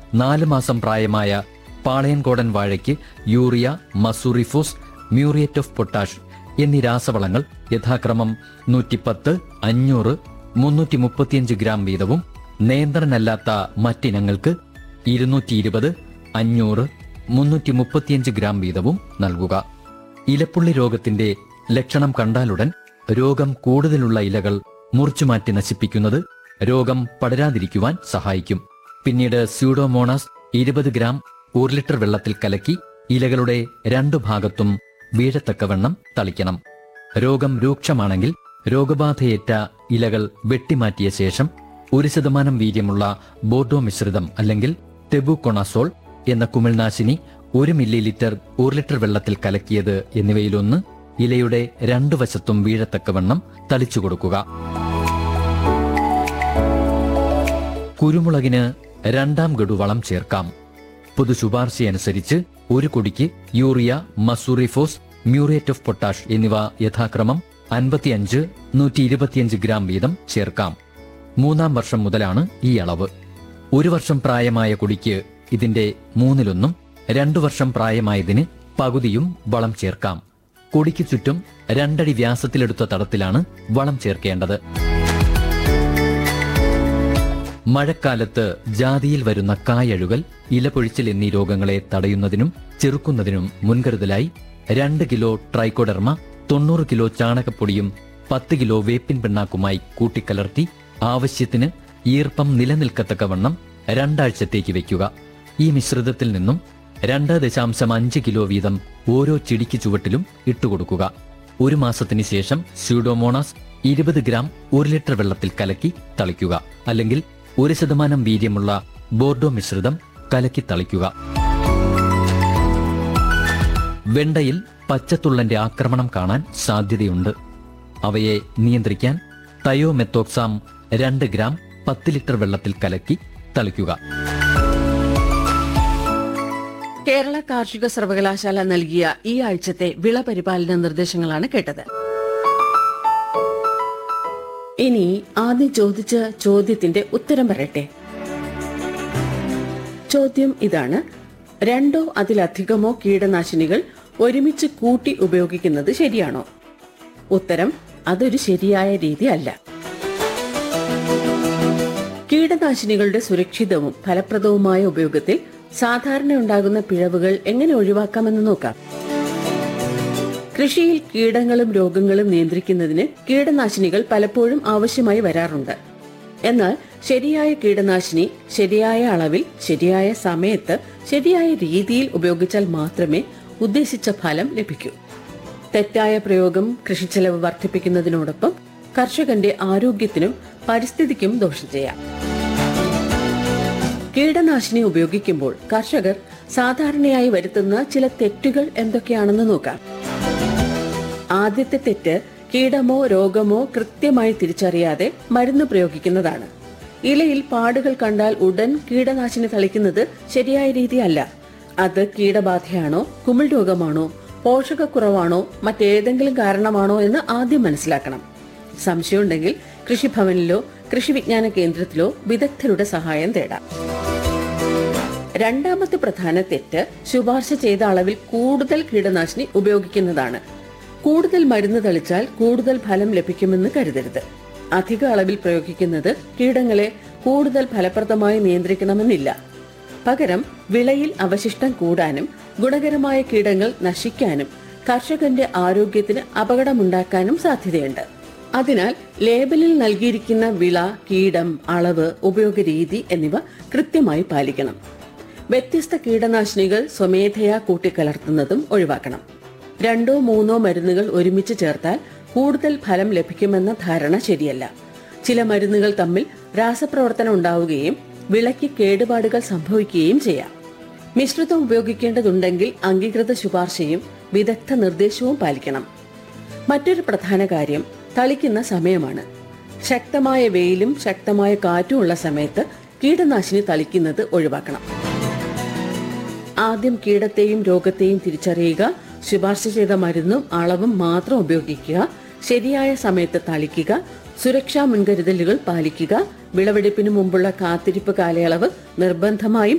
നാല് മാസം പ്രായമായ പാളയൻകോടൻ വാഴയ്ക്ക് urea mussooriephos muriate of potash എന്നീ രാസവളങ്ങൾ യഥാക്രമം നൂറ്റിപ്പത്ത് അഞ്ഞൂറ് മുന്നൂറ്റി മുപ്പത്തിയഞ്ച് ഗ്രാം വീതവും നിയന്ത്രണമല്ലാത്ത മറ്റിനങ്ങൾക്ക് ഇരുന്നൂറ്റി ഇരുപത് അഞ്ഞൂറ് മുന്നൂറ്റി മുപ്പത്തിയഞ്ച് ഗ്രാം വീതവും നൽകുക ഇലപ്പുള്ളി രോഗത്തിന്റെ ലക്ഷണം കണ്ടാലുടൻ രോഗം കൂടുതലുള്ള ഇലകൾ മുറിച്ചുമാറ്റി നശിപ്പിക്കുന്നത് രോഗം പടരാതിരിക്കുവാൻ സഹായിക്കും പിന്നീട് സ്യൂഡോമോണാസ് ഇരുപത് ഗ്രാം ഒരു ലിറ്റർ വെള്ളത്തിൽ കലക്കി ഇലകളുടെ രണ്ടു ഭാഗത്തും വീഴത്തക്കവണ്ണം തളിക്കണം രോഗം രൂക്ഷമാണെങ്കിൽ രോഗബാധയേറ്റ ഇലകൾ വെട്ടിമാറ്റിയ ശേഷം ഒരു ശതമാനം വീര്യമുള്ള ബോർഡോ മിശ്രിതം അല്ലെങ്കിൽ ടെബുകൊണാസോൾ എന്ന കുമിൾനാശിനി ഒരു മില്ലി ലിറ്റർ ഒരു ലിറ്റർ വെള്ളത്തിൽ കലക്കിയത് എന്നിവയിലൊന്ന് ഇലയുടെ രണ്ടു വശത്തും വീഴത്തക്കവണ്ണം തളിച്ചു കൊടുക്കുക കുരുമുളകിന് രണ്ടാം ഗഡു വളം ചേർക്കാം പൊതു ശുപാർശയനുസരിച്ച് ഒരു കൊടിക്ക് urea mussooriephos muriate of potash എന്നിവ യഥാക്രമം അൻപത്തിയഞ്ച് നൂറ്റി ഇരുപത്തിയഞ്ച് ഗ്രാം വീതം ചേർക്കാം മൂന്നാം വർഷം മുതലാണ് ഈ അളവ് ഒരു വർഷം പ്രായമായ കൊടിക്ക് ഇതിന്റെ മൂന്നിലൊന്നും രണ്ടു വർഷം പ്രായമായതിന് പകുതിയും വളം ചേർക്കാം കൊടിക്ക് ചുറ്റും രണ്ടടി വ്യാസത്തിലെടുത്ത തടത്തിലാണ് വളം ചേർക്കേണ്ടത് മഴക്കാലത്ത് ജാതിയിൽ വരുന്ന കായഴുകൽ ഇലപൊഴിച്ചിൽ എന്നീ രോഗങ്ങളെ തടയുന്നതിനും ചെറുക്കുന്നതിനും മുൻകരുതലായി രണ്ട് കിലോ ട്രൈക്കോഡർമ തൊണ്ണൂറ് കിലോ ചാണകപ്പൊടിയും പത്ത് കിലോ വേപ്പിൻ പിണ്ണാക്കുമായി കൂട്ടിക്കലർത്തി ആവശ്യത്തിന് ഈർപ്പം നിലനിൽക്കത്തക്കവണ്ണം രണ്ടാഴ്ചത്തേക്ക് വെക്കുക ഈ മിശ്രിതത്തിൽ നിന്നും രണ്ട് ദശാംശം അഞ്ച് കിലോ വീതം ഓരോ ചെടിക്ക് ചുവട്ടിലും ഇട്ടുകൊടുക്കുക ഒരു മാസത്തിന് ശേഷം സ്യൂഡോമോണാസ് ഇരുപത് ഗ്രാം ഒരു ലിറ്റർ വെള്ളത്തിൽ കലക്കി തളിക്കുക അല്ലെങ്കിൽ ഒരു ശതമാനം വീര്യമുള്ള ബോർഡോ മിശ്രിതം കലക്കി തളിക്കുക വെണ്ടയിൽ പച്ചത്തുള്ളന്റെ ആക്രമണം കാണാൻ സാധ്യതയുണ്ട് അവയെ നിയന്ത്രിക്കാൻ തയോമെത്തോക്സാം രണ്ട് ഗ്രാം പത്ത് ലിറ്റർ വെള്ളത്തിൽ കലക്കി തളിക്കുക കേരള കാർഷിക സർവകലാശാല നൽകിയ ഈ ആഴ്ചത്തെ വിള പരിപാലന നിർദ്ദേശങ്ങളാണ് കേട്ടത് ഇനി ആദ്യം ചോദിച്ച ചോദ്യത്തിന്റെ ഉത്തരം പറയട്ടെ ചോദ്യം ഇതാണ് രണ്ടോ അതിലധികമോ കീടനാശിനികൾ ഒരുമിച്ച് കൂട്ടി ഉപയോഗിക്കുന്നത് ശരിയാണോ ഉത്തരം അതൊരു ശരിയായ രീതി അല്ല കീടനാശിനികളുടെ സുരക്ഷിതവും ഫലപ്രദവുമായ ഉപയോഗത്തിൽ സാധാരണ ഉണ്ടാകുന്ന പിഴവുകൾ എങ്ങനെ ഒഴിവാക്കാമെന്ന് നോക്കാം കൃഷിയിൽ കീടങ്ങളും രോഗങ്ങളും നിയന്ത്രിക്കുന്നതിന് കീടനാശിനികൾ പലപ്പോഴും ആവശ്യമായി വരാറുണ്ട് എന്നാൽ ശരിയായ കീടനാശിനി ശരിയായ അളവിൽ ശരിയായ സമയത്ത് ശരിയായ രീതിയിൽ ഉപയോഗിച്ചാൽ മാത്രമേ ഉദ്ദേശിച്ച ഫലം ലഭിക്കൂ തെറ്റായ പ്രയോഗം കൃഷിച്ചെലവ് വർദ്ധിപ്പിക്കുന്നതിനോടൊപ്പം കർഷകന്റെ ആരോഗ്യത്തിനും പരിസ്ഥിതിക്കും ദോഷം ചെയ്യാം കീടനാശിനി ഉപയോഗിക്കുമ്പോൾ കർഷകർ സാധാരണയായി വരുത്തുന്ന ചില തെറ്റുകൾ എന്തൊക്കെയാണെന്ന് നോക്കാം ആദ്യത്തെ തെറ്റ് കീടമോ രോഗമോ കൃത്യമായി തിരിച്ചറിയാതെ മരുന്ന് പ്രയോഗിക്കുന്നതാണ് ഇലയിൽ പാടുകൾ കണ്ടാൽ ഉടൻ കീടനാശിനി തളിക്കുന്നത് ശരിയായ രീതിയല്ല അത് കീടബാധയാണോ കുമിൾ രോഗമാണോ പോഷകക്കുറവാണോ മറ്റേതെങ്കിലും കാരണമാണോ എന്ന് ആദ്യം മനസ്സിലാക്കണം സംശയമുണ്ടെങ്കിൽ കൃഷിഭവനിലോ കൃഷി വിജ്ഞാന കേന്ദ്രത്തിലോ വിദഗ്ധരുടെ സഹായം തേടാം രണ്ടാമത്തെ പ്രധാന തെറ്റ് ശുപാർശ ചെയ്ത അളവിൽ കൂടുതൽ കീടനാശിനി ഉപയോഗിക്കുന്നതാണ് കൂടുതൽ മരുന്ന് തളിച്ചാൽ കൂടുതൽ ഫലം ലഭിക്കുമെന്ന് കരുതരുത് അധിക അളവിൽ പ്രയോഗിക്കുന്നത് കീടങ്ങളെ കൂടുതൽ ഫലപ്രദമായി നിയന്ത്രിക്കണമെന്നില്ല പകരം വിളയിൽ അവശിഷ്ടം കൂടാനും ഗുണകരമായ കീടങ്ങൾ നശിക്കാനും കർഷകന്റെ ആരോഗ്യത്തിന് അപകടമുണ്ടാക്കാനും സാധ്യതയുണ്ട് അതിനാൽ ലേബലിൽ നൽകിയിരിക്കുന്ന വിള കീടം അളവ് ഉപയോഗരീതി എന്നിവ കൃത്യമായി പാലിക്കണം വ്യത്യസ്ത കീടനാശിനികൾ സ്വമേധയാ കൂട്ടിക്കലർത്തുന്നതും ഒഴിവാക്കണം രണ്ടോ മൂന്നോ മരുന്നുകൾ ഒരുമിച്ച് ചേർത്താൽ കൂടുതൽ ഫലം ലഭിക്കുമെന്ന ധാരണ ശരിയല്ല ചില മരുന്നുകൾ തമ്മിൽ രാസപ്രവർത്തനം ഉണ്ടാവുകയും വിളയ്ക്ക് കേടുപാടുകൾ സംഭവിക്കുകയും ചെയ്യാം മിശ്രിതം ഉപയോഗിക്കേണ്ടതുണ്ടെങ്കിൽ അംഗീകൃത ശുപാർശയും വിദഗ്ധ നിർദ്ദേശവും പാലിക്കണം മറ്റൊരു പ്രധാന കാര്യം തളിക്കുന്ന സമയമാണ് ശക്തമായ വെയിലും ശക്തമായ കാറ്റും ഉള്ള സമയത്ത് കീടനാശിനി തളിക്കുന്നത് ഒഴിവാക്കണം ആദ്യം കീടത്തെയും രോഗത്തെയും തിരിച്ചറിയുക ശുപാർശ ചെയ്ത മരുന്നും അളവും മാത്രം ഉപയോഗിക്കുക ശരിയായ സമയത്ത് തളിക്കുക സുരക്ഷാ മുൻകരുതലുകൾ പാലിക്കുക വിളവെടുപ്പിന് മുമ്പുള്ള കാത്തിരിപ്പ് കാലയളവ് നിർബന്ധമായും